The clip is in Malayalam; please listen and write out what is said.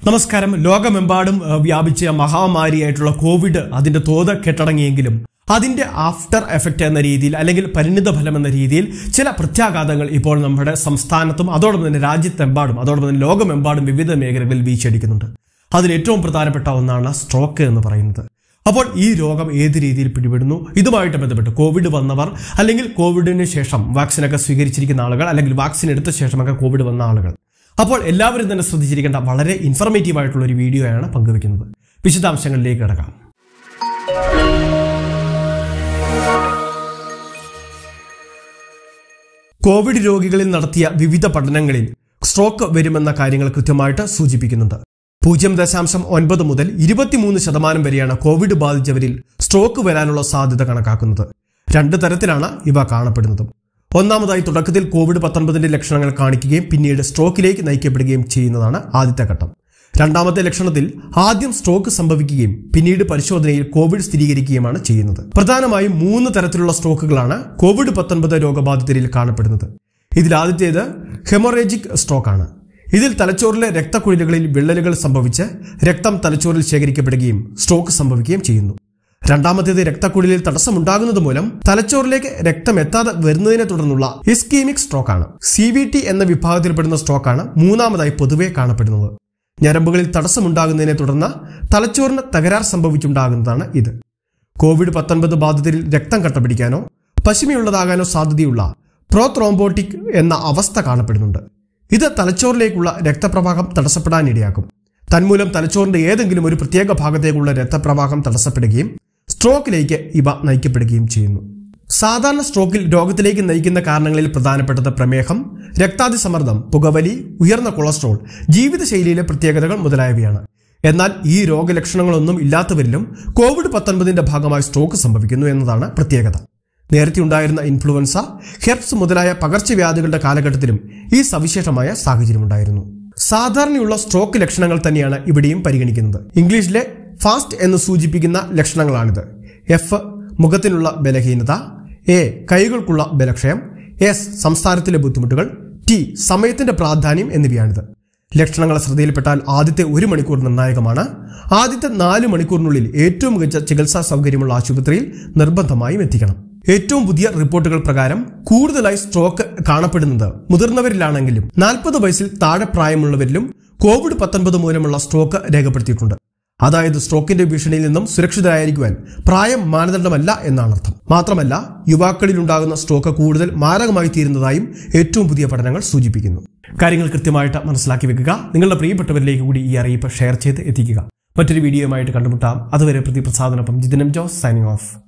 നമസ്കാരം ലോകമെമ്പാടും ഏഹ്, വ്യാപിച്ച മഹാമാരിയായിട്ടുള്ള കോവിഡ് അതിന്റെ തോത് കെട്ടടങ്ങിയെങ്കിലും അതിന്റെ ആഫ്റ്റർ എഫക്റ്റ് എന്ന രീതിയിൽ അല്ലെങ്കിൽ പരിണിത ഫലം എന്ന രീതിയിൽ ചില പ്രത്യാഘാതങ്ങൾ ഇപ്പോൾ നമ്മുടെ സംസ്ഥാനത്തും അതോടൊപ്പം തന്നെ രാജ്യത്തെമ്പാടും അതോടൊപ്പം തന്നെ ലോകമെമ്പാടും വിവിധ മേഖലകളിൽ വീശടിക്കുന്നുണ്ട് അതിൽ ഏറ്റവും പ്രധാനപ്പെട്ട ഒന്നാണ് സ്ട്രോക്ക് എന്ന് പറയുന്നത് അപ്പോൾ ഈ രോഗം ഏത് രീതിയിൽ പിടിപെടുന്നു ഇതുമായിട്ട് ബന്ധപ്പെട്ട് കോവിഡ് വന്നവർ അല്ലെങ്കിൽ കോവിഡിന് ശേഷം വാക്സിനൊക്കെ സ്വീകരിച്ചിരിക്കുന്ന ആളുകൾ അല്ലെങ്കിൽ വാക്സിൻ എടുത്ത ശേഷമൊക്കെ കോവിഡ് വന്ന ആളുകൾ അപ്പോൾ എല്ലാവരും തന്നെ ശ്രദ്ധിച്ചിരിക്കേണ്ട വളരെ ഇൻഫർമേറ്റീവ് ആയിട്ടുള്ള ഒരു വീഡിയോയാണ് പങ്കുവെക്കുന്നത് വിശദാംശങ്ങളിലേക്ക് കിടക്കാം കോവിഡ് രോഗികളിൽ നടത്തിയ വിവിധ പഠനങ്ങളിൽ സ്ട്രോക്ക് വരുമെന്ന കാര്യങ്ങൾ കൃത്യമായിട്ട് സൂചിപ്പിക്കുന്നുണ്ട് പൂജ്യം ദശാംശം ഒൻപത് മുതൽ ഇരുപത്തിമൂന്ന് ശതമാനം വരെയാണ് കോവിഡ് ബാധിച്ചവരിൽ സ്ട്രോക്ക് വരാനുള്ള സാധ്യത കണക്കാക്കുന്നത് രണ്ട് തരത്തിലാണ് ഇവ കാണപ്പെടുന്നത് ഒന്നാമതായി തുടക്കത്തിൽ കോവിഡ് പത്തൊൻപതിന്റെ ലക്ഷണങ്ങൾ കാണിക്കുകയും പിന്നീട് സ്ട്രോക്കിലേക്ക് നയിക്കപ്പെടുകയും ചെയ്യുന്നതാണ് ആദ്യത്തെ ഘട്ടം രണ്ടാമത്തെ ലക്ഷണത്തിൽ ആദ്യം സ്ട്രോക്ക് സംഭവിക്കുകയും പിന്നീട് പരിശോധനയിൽ കോവിഡ് സ്ഥിരീകരിക്കുകയുമാണ് ചെയ്യുന്നത് പ്രധാനമായും മൂന്ന് തരത്തിലുള്ള സ്ട്രോക്കുകളാണ് കോവിഡ് പത്തൊൻപത് രോഗബാധിതരിൽ കാണപ്പെടുന്നത് ഇതിൽ ആദ്യത്തേത് ഹെമോറേജിക് സ്ട്രോക്കാണ് ഇതിൽ തലച്ചോറിലെ രക്തക്കുഴലുകളിൽ വിള്ളലുകൾ സംഭവിച്ച് രക്തം തലച്ചോറിൽ ശേഖരിക്കപ്പെടുകയും സ്ട്രോക്ക് സംഭവിക്കുകയും ചെയ്യുന്നു രണ്ടാമത്തേത് രക്തക്കുഴലിൽ തടസ്സമുണ്ടാകുന്നത് മൂലം തലച്ചോറിലേക്ക് രക്തം എത്താതെ വരുന്നതിനെ തുടർന്നുള്ള ഇസ്കീമിക് സ്ട്രോക്കാണ് സി വി ടി എന്ന വിഭാഗത്തിൽപ്പെടുന്ന സ്ട്രോക്കാണ് മൂന്നാമതായി പൊതുവെ കാണപ്പെടുന്നത് ഞരമ്പുകളിൽ തടസ്സമുണ്ടാകുന്നതിനെ തുടർന്ന് തലച്ചോറിന് തകരാർ സംഭവിച്ചുണ്ടാകുന്നതാണ് ഇത് കോവിഡ് പത്തൊൻപത് ബാധിതരിൽ രക്തം കട്ടപിടിക്കാനോ പശിമയുള്ളതാകാനോ സാധ്യതയുള്ള പ്രോത്രോംബോട്ടിക് എന്ന അവസ്ഥ കാണപ്പെടുന്നുണ്ട് ഇത് തലച്ചോറിലേക്കുള്ള രക്തപ്രവാഹം തടസ്സപ്പെടാനിടയാക്കും തന്മൂലം തലച്ചോറിന്റെ ഏതെങ്കിലും ഒരു പ്രത്യേക ഭാഗത്തേക്കുള്ള രക്തപ്രവാഹം തടസ്സപ്പെടുകയും സ്ട്രോക്കിലേക്ക് ഇവ നയിക്കപ്പെടുകയും ചെയ്യുന്നു സാധാരണ സ്ട്രോക്കിൽ രോഗത്തിലേക്ക് നയിക്കുന്ന കാരണങ്ങളിൽ പ്രധാനപ്പെട്ടത് പ്രമേഹം രക്താതിസമ്മർദ്ദം പുകവലി ഉയർന്ന കൊളസ്ട്രോൾ ജീവിതശൈലിയിലെ പ്രത്യേകതകൾ മുതലായവയാണ് എന്നാൽ ഈ രോഗലക്ഷണങ്ങളൊന്നും ഇല്ലാത്തവരിലും കോവിഡ് പത്തൊൻപതിന്റെ ഭാഗമായി സ്ട്രോക്ക് സംഭവിക്കുന്നു എന്നതാണ് പ്രത്യേകത നേരത്തെ ഉണ്ടായിരുന്ന ഇൻഫ്ലുവൻസ ഹെർപ്സ് മുതലായ പകർച്ചവ്യാധികളുടെ കാലഘട്ടത്തിലും ഈ സവിശേഷമായ സാഹചര്യമുണ്ടായിരുന്നു സാധാരണയുള്ള സ്ട്രോക്ക് ലക്ഷണങ്ങൾ തന്നെയാണ് ഇവിടെയും പരിഗണിക്കുന്നത് ഇംഗ്ലീഷിലെ ഫാസ്റ്റ് എന്ന് സൂചിപ്പിക്കുന്ന ലക്ഷണങ്ങളാണിത് എഫ് മുഖത്തിനുള്ള ബലഹീനത എ കൈകൾക്കുള്ള ബലക്ഷയം എസ് സംസ്ഥാനത്തിലെ ബുദ്ധിമുട്ടുകൾ ടി സമയത്തിന്റെ പ്രാധാന്യം എന്നിവയാണിത് ലക്ഷണങ്ങൾ ശ്രദ്ധയിൽപ്പെട്ടാൽ ആദ്യത്തെ ഒരു മണിക്കൂർ നിർണായകമാണ് ആദ്യത്തെ നാല് മണിക്കൂറിനുള്ളിൽ ഏറ്റവും മികച്ച ചികിത്സാ സൗകര്യമുള്ള ആശുപത്രിയിൽ നിർബന്ധമായും എത്തിക്കണം ഏറ്റവും പുതിയ റിപ്പോർട്ടുകൾ പ്രകാരം കൂടുതലായി സ്ട്രോക്ക് കാണപ്പെടുന്നത് മുതിർന്നവരിലാണെങ്കിലും നാൽപ്പത് വയസ്സിൽ താഴെ പ്രായമുള്ളവരിലും കോവിഡ് പത്തൊൻപത് മൂലമുള്ള സ്ട്രോക്ക് രേഖപ്പെടുത്തിയിട്ടുണ്ട് അതായത് സ്ട്രോക്കിന്റെ ഭീഷണിയിൽ നിന്നും സുരക്ഷിതരായിരിക്കുവാൻ പ്രായം മാനദണ്ഡമല്ല എന്നാണ് അർത്ഥം മാത്രമല്ല യുവാക്കളിൽ ഉണ്ടാകുന്ന സ്ട്രോക്ക് കൂടുതൽ മാരകമായി തീരുന്നതായും ഏറ്റവും പുതിയ പഠനങ്ങൾ സൂചിപ്പിക്കുന്നു കാര്യങ്ങൾ കൃത്യമായിട്ട് മനസ്സിലാക്കി വെക്കുക നിങ്ങളുടെ പ്രിയപ്പെട്ടവരിലേക്ക് കൂടി ഈ അറിയിപ്പ് ഷെയർ ചെയ്ത് എത്തിക്കുക മറ്റൊരു വീഡിയോയുമായിട്ട് കണ്ടുമുട്ടാം അതുവരെ പ്രതിപ്രസാദനൊപ്പം ജിതിനം ജോസ് സൈനിങ് ഓഫ്